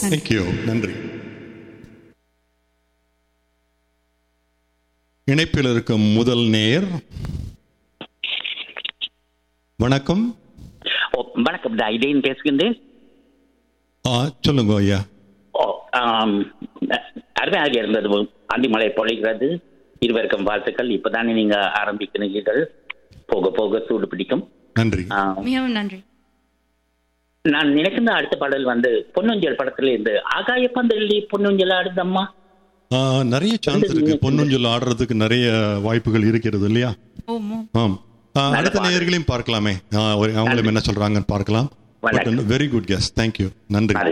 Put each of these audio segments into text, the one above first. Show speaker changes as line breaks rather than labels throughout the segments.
Thank you நன்றி இணைப்பில் இருக்கும் முதல் நேயர் வணக்கம்
ஓ வணக்கம் நான் இடையன் பேசுகின்றேன்
ஆ சொல்லுங்க ஐயா
ஓ ஆம், அருமையாக இருந்தது அந்திமலை பொழிகிறது இருவருக்கும் வாழ்த்துக்கள் இப்பதானே நீங்க ஆரம்பிக்கிறீர்கள் போக போக சூடு பிடிக்கும்
நன்றி
ஆ,
மிகவும் நன்றி
நான் நினைக்கின்ற அடுத்த பாடல் வந்து பொன்னுஞ்சல் படத்துல இருந்து ஆகாய பந்தல்லி பொன்னுஞ்சல் ஆடுதம்மா
ஆ, நிறைய சான்ஸ் இருக்கு பொன்னுஞ்சல் ஆடுறதுக்கு நிறைய வாய்ப்புகள் இருக்கிறது இல்லையா
ஓமோ
ஆம் ஆ, அடுத்த நேயர்களையும் பார்க்கலாமே ஆ, ஒரு- அவங்களும் என்ன சொல்றாங்கன்னு பார்க்கலாம்
வணக்கம்.
வெரி குட் கெஸ் தேங்க்யூ நன்றி
அது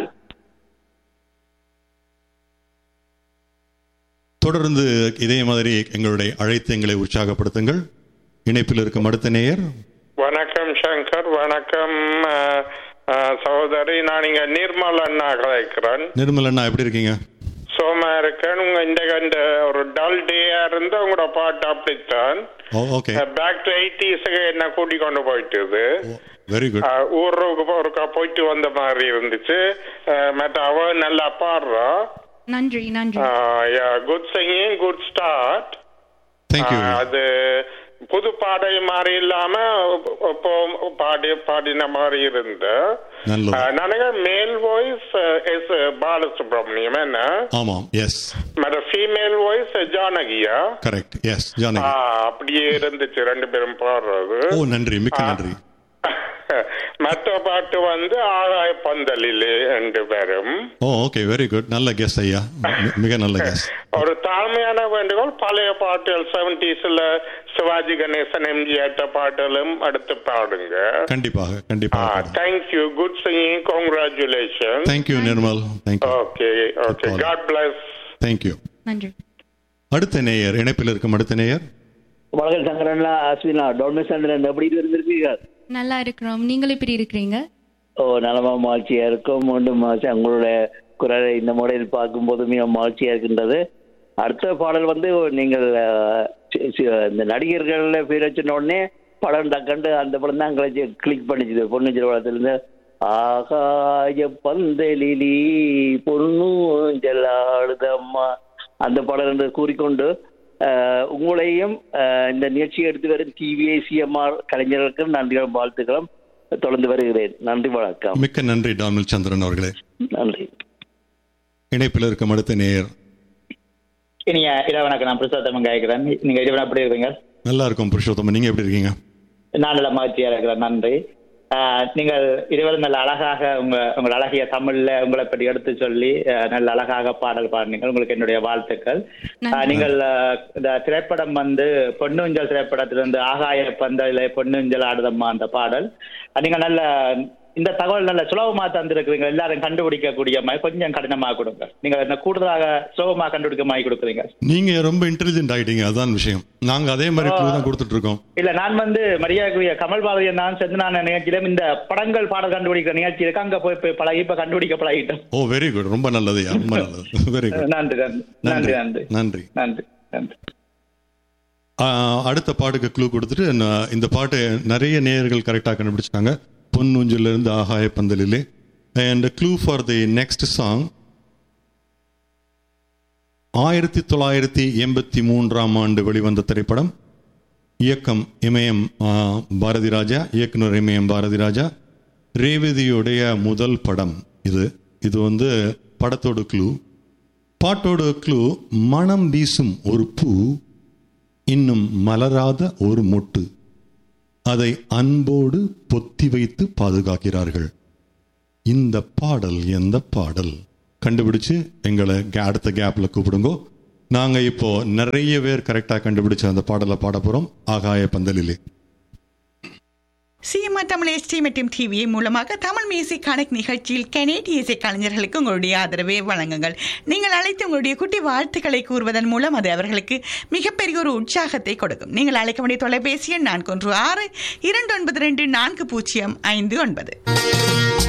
தொடர்ந்து இதே மாதிரி எங்களுடைய அழைத்து எங்களை உற்சாகப்படுத்துங்கள் இணைப்பில் இருக்கும் அடுத்த நேயர்
வணக்கம் சங்கர் வணக்கம் அஹ், அஹ், சகோதரி நான் இங்க நிர்மல் அண்ணா கலைக்கிறேன்
நிர்மல் அண்ணா எப்படி இருக்கீங்க
சோமா இருக்கேன் உங்க இந்த இந்த ஒரு டல் டேயா இருந்து உங்களோட பாட்டு அப்படித்தான்
ஓ ஓகே
பேக் டு எயிட்டிஸுக்கு என்ன கூட்டி கொண்டு போயிட்டுது
வெரி குட்
அஹ், ஊருக்கு ஒருக்கா போயிட்டு வந்த மாதிரி இருந்துச்சு அஹ், மற்ற அவ நல்லா பாடுறா
நன்றி நன்றி
good singing good start
thank you
அது புது பாடை மாதிரி இல்லாம இப்போ பாடி பாடின மாதிரி இருந்து
நல்லது
ನನಗೆ ಮೇಲ್ ವಾಯ್ಸ್ ಎಸ್ ಬಾಲಸುಬ್ರಹ್ಮಣ್ಯಂ என்ன
ஆமாம் எஸ்
மற்ற ஃபீமேல் வாய்ஸ் ஜானகியா
கரெக்ட் எஸ்
ஆ,
ஜானகி
அப்படியே இருந்துச்சு ரெண்டு பேரும் பாடுறது
ஓ நன்றி மிக்க நன்றி
மற்ற பாட்டு வந்து ஆகாய பந்தலிலே ரெண்டு பேரும்
ஓ ஓகே வெரி குட் நல்ல கெஸ் ஐயா மி- மிக நல்ல கெஸ்
ஒரு தாழ்மையான வேண்டுகோள் பழைய பாட்டுகள் செவன்டிஸ்ல சிவாஜி கணேசன் எம்ஜிஆர் பாட்டுகளும் அடுத்து பாடுங்க
கண்டிப்பாக கண்டிப்பாக
thank you good singing congratulation
thank you Nirmal thank you
okay okay God bless
thank you
நன்றி
அடுத்த நேயர் இணைப்பில் இருக்கும் அடுத்த நேயர்
வணக்கம் சங்கரன்லா அஸ்வினா டொல்மே சந்திரன் எப்படி இருந்திருக்கீர்கள்
நல்லா இருக்கிறோம் நீங்கள் எப்படி இருக்கிறீங்க
ஓ நலமா மகிழ்ச்சியா இருக்கும் மீண்டும் மகிழ்ச்சி உங்களுடைய குரலை இந்த முறையில் பார்க்கும்போது மிக மகிழ்ச்சியா இருக்கின்றது அடுத்த பாடல் வந்து நீங்கள் அஹ், சி- சி- இந்த நடிகர்கள்ல பேர் வச்சின உடனே படம் டக்கண்டு அந்த படம் தான் கிளச்சி கிளிக் பண்ணிச்சுது பொண்ணு சிறுவனத்திலிருந்து ஆகாய பந்தலிலி பொண்ணு ஜலாடுதம்மா அந்த பாடல் என்று கூறிக்கொண்டு அஹ், உங்களையும் அஹ், இந்த நிகழ்ச்சியை எடுத்து வரும் டிவிஐ சிஎம்ஆர் கலைஞர்களுக்கும் நன்றிகளும் வாழ்த்துக்களும் தொடர்ந்து வருகிறேன் நன்றி வணக்கம்
மிக்க நன்றி டாமில் சந்திரன் அவர்களே
நன்றி
இணைப்பில் இருக்கும் அடுத்த நேயர்
இனிய இரவு வணக்கம் நான் பிரசாதம் கேட்கிறேன் நீங்க இரவு எப்படி இருக்கீங்க
நல்லா இருக்கும் புருஷோத்தமன் நீங்க எப்படி இருக்கீங்க
நான் நல்ல மகிழ்ச்சியா இருக்கிறேன் நன்றி ஆஹ் நீங்கள் இருவரும் நல்ல அழகாக உங்க உங்கள் அழகிய தமிழ்ல உங்களை பற்றி எடுத்து சொல்லி ஆஹ் நல்ல அழகாக பாடல் பாடினீங்க உங்களுக்கு என்னுடைய வாழ்த்துக்கள் ஆஹ் நீங்கள் ஆஹ் இந்த திரைப்படம் வந்து பொன்னுஞ்சல் திரைப்படத்திலிருந்து ஆகாய பந்தல பொன்னுஞ்சல் ஆடுதம்மா அந்த பாடல் ஆஹ் நீங்க நல்ல இந்த தகவல் நல்ல சுலபமா தந்திருக்கிறீங்க எல்லாரும் கண்டுபிடிக்கக்கூடிய மாதிரி கொஞ்சம் கடினமாக கொடுங்க நீங்க என்ன கூடுதலாக சுலபமா கண்டுபிடிக்க மாதிரி கொடுக்குறீங்க
நீங்க ரொம்ப இன்டெலிஜென்ட் ஆயிட்டீங்க அதான் விஷயம் நாங்க அதே மாதிரி clue தான் கொடுத்துட்டு இருக்கோம்
இல்ல நான் வந்து மரியாதைக்குரிய கமல் பாரதியன் நான் சென்று நான் நிகழ்ச்சியிலும் இந்த படங்கள் பாடல் கண்டுபிடிக்கிற நிகழ்ச்சி இருக்கு அங்க போய் போய் பழகி இப்ப கண்டுபிடிக்க பழகிட்டோம்
ஓ வெரி குட் ரொம்ப நல்லது ரொம்ப நல்லது வெரி குட்
நன்றி நன்றி நன்றி நன்றி
நன்றி
நன்றி நன்றி
ஆஹ், அடுத்த பாட்டுக்கு க்ளூ கொடுத்துட்டு நான் இந்த பாட்டு நிறைய நேயர்கள் கரெக்டாக கண்டுபிடிச்சிட்டாங்க பொன்னூஞ்சில இருந்து ஆகாய பந்தலிலே and clue for the next song ஆயிரத்தி தொள்ளாயிரத்தி எண்பத்தி மூன்றாம் ஆண்டு வெளிவந்த திரைப்படம் இயக்கம் இமயம் ஆஹ், பாரதி ராஜா இயக்குனர் இமயம் பாரதி ராஜா ரேவதியுடைய முதல் படம் இது இது வந்து படத்தோட க்ளூ பாட்டோட க்ளூ மனம் வீசும் ஒரு பூ இன்னும் மலராத ஒரு மொட்டு அதை அன்போடு பொத்தி வைத்து பாதுகாக்கிறார்கள் இந்த பாடல் எந்த பாடல் கண்டுபிடிச்சு எங்களை ga- அடுத்த கேப்ல கூப்பிடுங்கோ நாங்க இப்போ நிறைய பேர் கரெக்டா கண்டுபிடிச்ச அந்த பாடலை பாட போறோம் ஆகாய பந்தலிலே
சிஎம்ஆ தமிழ் எஸ்டி மற்றும் டிவி மூலமாக தமிழ் மியூசிக் கணக்கு நிகழ்ச்சியில் கனேடிய இசை கலைஞர்களுக்கு உங்களுடைய ஆதரவை வழங்குங்கள் நீங்கள் அழைத்து உங்களுடைய குட்டி வாழ்த்துக்களை கூறுவதன் மூலம் அது அவர்களுக்கு மிகப்பெரிய ஒரு உற்சாகத்தை கொடுக்கும் நீங்கள் அழைக்க வேண்டிய தொலைபேசி எண் நான்கு ஒன்று ஆறு இரண்டு ஒன்பது ரெண்டு நான்கு பூஜ்ஜியம் ஐந்து ஒன்பது